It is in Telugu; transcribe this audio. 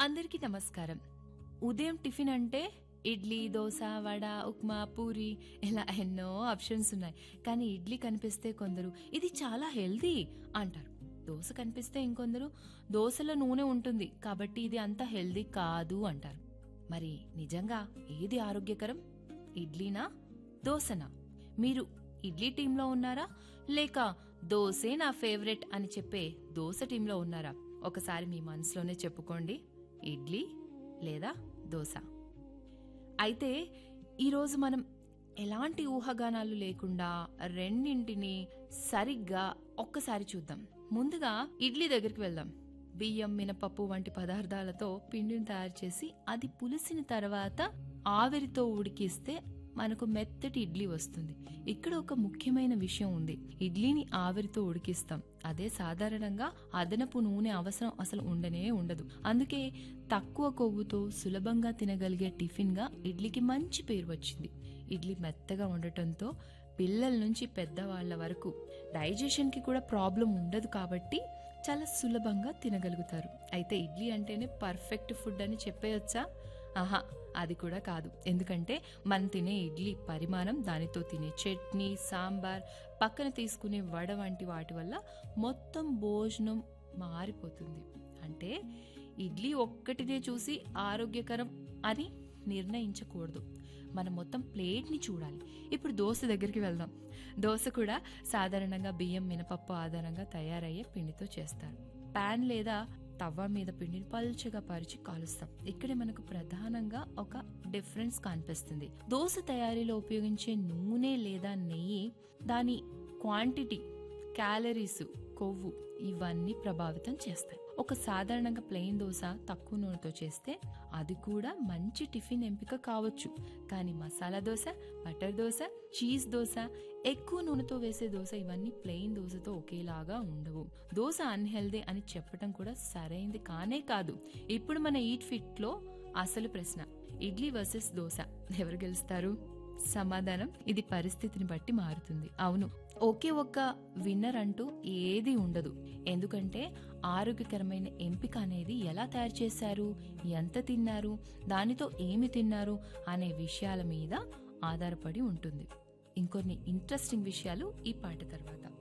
అందరికీ నమస్కారం ఉదయం టిఫిన్ అంటే ఇడ్లీ దోశ వడ ఉప్మా పూరి ఇలా ఎన్నో ఆప్షన్స్ ఉన్నాయి కానీ ఇడ్లీ కనిపిస్తే కొందరు ఇది చాలా హెల్దీ అంటారు దోశ కనిపిస్తే ఇంకొందరు దోశలో నూనె ఉంటుంది కాబట్టి ఇది అంత హెల్దీ కాదు అంటారు మరి నిజంగా ఏది ఆరోగ్యకరం ఇడ్లీనా దోశనా మీరు ఇడ్లీ టీంలో ఉన్నారా లేక దోసే నా ఫేవరెట్ అని చెప్పే దోశ టీంలో ఉన్నారా ఒకసారి మీ మనసులోనే చెప్పుకోండి ఇడ్లీ లేదా దోశ అయితే ఈరోజు మనం ఎలాంటి ఊహాగానాలు లేకుండా రెండింటిని సరిగ్గా ఒక్కసారి చూద్దాం ముందుగా ఇడ్లీ దగ్గరికి వెళ్దాం బియ్యం మినపప్పు వంటి పదార్థాలతో పిండిని తయారు చేసి అది పులిసిన తర్వాత ఆవిరితో ఉడికిస్తే మనకు మెత్తటి ఇడ్లీ వస్తుంది ఇక్కడ ఒక ముఖ్యమైన విషయం ఉంది ఇడ్లీని ఆవిరితో ఉడికిస్తాం అదే సాధారణంగా అదనపు నూనె అవసరం అసలు ఉండనే ఉండదు అందుకే తక్కువ కొవ్వుతో సులభంగా తినగలిగే టిఫిన్ గా ఇడ్లీకి మంచి పేరు వచ్చింది ఇడ్లీ మెత్తగా ఉండటంతో పిల్లల నుంచి పెద్దవాళ్ల వరకు డైజెషన్ కి కూడా ప్రాబ్లం ఉండదు కాబట్టి చాలా సులభంగా తినగలుగుతారు అయితే ఇడ్లీ అంటేనే పర్ఫెక్ట్ ఫుడ్ అని చెప్పేయొచ్చా ఆహా అది కూడా కాదు ఎందుకంటే మనం తినే ఇడ్లీ పరిమాణం దానితో తినే చట్నీ సాంబార్ పక్కన తీసుకునే వడ వంటి వాటి వల్ల మొత్తం భోజనం మారిపోతుంది అంటే ఇడ్లీ ఒక్కటినే చూసి ఆరోగ్యకరం అని నిర్ణయించకూడదు మనం మొత్తం ప్లేట్ని చూడాలి ఇప్పుడు దోశ దగ్గరికి వెళ్దాం దోశ కూడా సాధారణంగా బియ్యం మినపప్పు ఆధారంగా తయారయ్యే పిండితో చేస్తారు పాన్ లేదా తవ్వ మీద పిండిని పల్చగా పరిచి కాలుస్తాం ఇక్కడే మనకు ప్రధానంగా ఒక డిఫరెన్స్ కనిపిస్తుంది దోశ తయారీలో ఉపయోగించే నూనె లేదా నెయ్యి దాని క్వాంటిటీ క్యాలరీస్ కొవ్వు ఇవన్నీ ప్రభావితం చేస్తాయి ఒక సాధారణంగా ప్లెయిన్ దోశ తక్కువ నూనెతో చేస్తే అది కూడా మంచి టిఫిన్ ఎంపిక కావచ్చు కానీ మసాలా దోశ బటర్ దోశ చీజ్ దోశ ఎక్కువ నూనెతో వేసే దోశ ఇవన్నీ ప్లెయిన్ దోశతో ఒకేలాగా ఉండవు దోశ అన్హెల్దీ అని చెప్పడం కూడా సరైంది కానే కాదు ఇప్పుడు మన ఈట్ ఫిట్ లో అసలు ప్రశ్న ఇడ్లీ వర్సెస్ దోశ ఎవరు గెలుస్తారు సమాధానం ఇది పరిస్థితిని బట్టి మారుతుంది అవును ఒకే ఒక్క విన్నర్ అంటూ ఏది ఉండదు ఎందుకంటే ఆరోగ్యకరమైన ఎంపిక అనేది ఎలా తయారు చేశారు ఎంత తిన్నారు దానితో ఏమి తిన్నారు అనే విషయాల మీద ఆధారపడి ఉంటుంది ఇంకొన్ని ఇంట్రెస్టింగ్ విషయాలు ఈ పాట తర్వాత